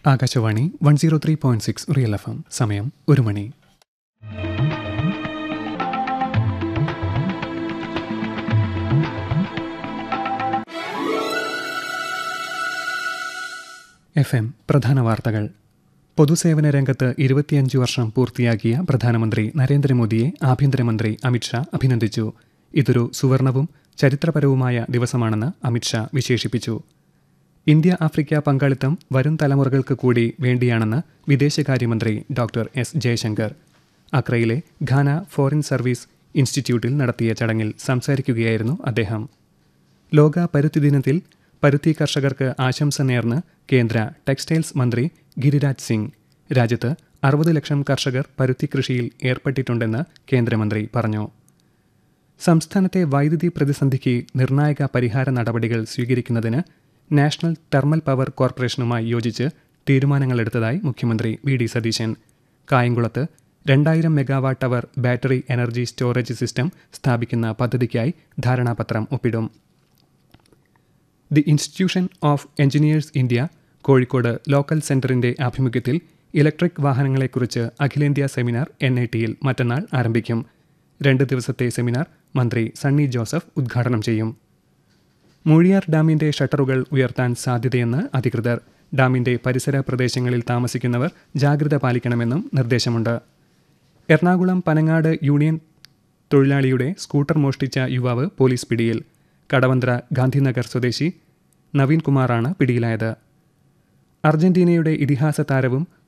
Akashvani one zero three point six real F M സമയം ഒരു മണി F M പ്രധാന വാർത്തകൾ പൊതുസേവന രംഗത്ത് ഇരുപത്തിയഞ്ച് വർഷം പൂർത്തിയാക്കിയ പ്രധാനമന്ത്രി നരേന്ദ്രമോദിയെ ആഭ്യന്തരമന്ത്രി അമിത്ഷാ അഭിനന്ദിച്ചു ഇതൊരു സുവർണവും ചരിത്രപരവുമായ ദിവസമാണെന്ന് അമിത്ഷാ വിശേഷിപ്പിച്ചു ഇന്ത്യ ആഫ്രിക്ക പങ്കാളിത്തം വരും തലമുറകൾക്ക് കൂടി വേണ്ടിയാണെന്ന് വിദേശകാര്യമന്ത്രി ഡോക്ടർ എസ് ജയശങ്കർ അക്രയിലെ ഘാന ഫോറിൻ സർവീസ് ഇൻസ്റ്റിറ്റ്യൂട്ടിൽ നടത്തിയ ചടങ്ങിൽ സംസാരിക്കുകയായിരുന്നു അദ്ദേഹം ലോക പരുത്തി ദിനത്തിൽ പരുത്തി കർഷകർക്ക് ആശംസ നേർന്ന് കേന്ദ്ര ടെക്സ്റ്റൈൽസ് മന്ത്രി ഗിരിരാജ് സിംഗ് രാജ്യത്ത് അറുപത് ലക്ഷം കർഷകർ പരുത്തി കൃഷിയിൽ ഏർപ്പെട്ടിട്ടുണ്ടെന്ന് കേന്ദ്രമന്ത്രി പറഞ്ഞു സംസ്ഥാനത്തെ വൈദ്യുതി പ്രതിസന്ധിക്ക് നിർണായക പരിഹാര നടപടികൾ സ്വീകരിക്കുന്നതിന് നാഷണൽ തെർമൽ പവർ കോർപ്പറേഷനുമായി യോജിച്ച് തീരുമാനങ്ങളെടുത്തതായി മുഖ്യമന്ത്രി വി ഡി സതീശൻ കായംകുളത്ത് രണ്ടായിരം megawatt hour battery energy storage system സ്ഥാപിക്കുന്ന പദ്ധതിക്കായി ധാരണാപത്രം ഒപ്പിടും the institution of engineers India Kozhikode local സെന്ററിന്റെ ആഭിമുഖ്യത്തിൽ ഇലക്ട്രിക് വാഹനങ്ങളെക്കുറിച്ച് അഖിലേന്ത്യാ സെമിനാർ എൻ ഐ ടിയിൽ മറ്റന്നാൾ ആരംഭിക്കും രണ്ട് ദിവസത്തെ സെമിനാർ മന്ത്രി സണ്ണി ജോസഫ് ഉദ്ഘാടനം ചെയ്യും മൂഴിയാർ ഡാമിന്റെ ഷട്ടറുകൾ ഉയർത്താൻ സാധ്യതയെന്ന് അധികൃതർ ഡാമിന്റെ പരിസര പ്രദേശങ്ങളിൽ താമസിക്കുന്നവർ ജാഗ്രത പാലിക്കണമെന്നും നിർദ്ദേശമുണ്ട് എറണാകുളം പനങ്ങാട് യൂണിയൻ തൊഴിലാളിയുടെ സ്കൂട്ടർ മോഷ്ടിച്ച യുവാവ് പോലീസ് പിടിയിൽ കടവന്ത്ര ഗാന്ധിനഗർ സ്വദേശി നവീൻ കുമാറാണ് പിടിയിലായത് അർജന്റീനയുടെ ഇതിഹാസ താരവും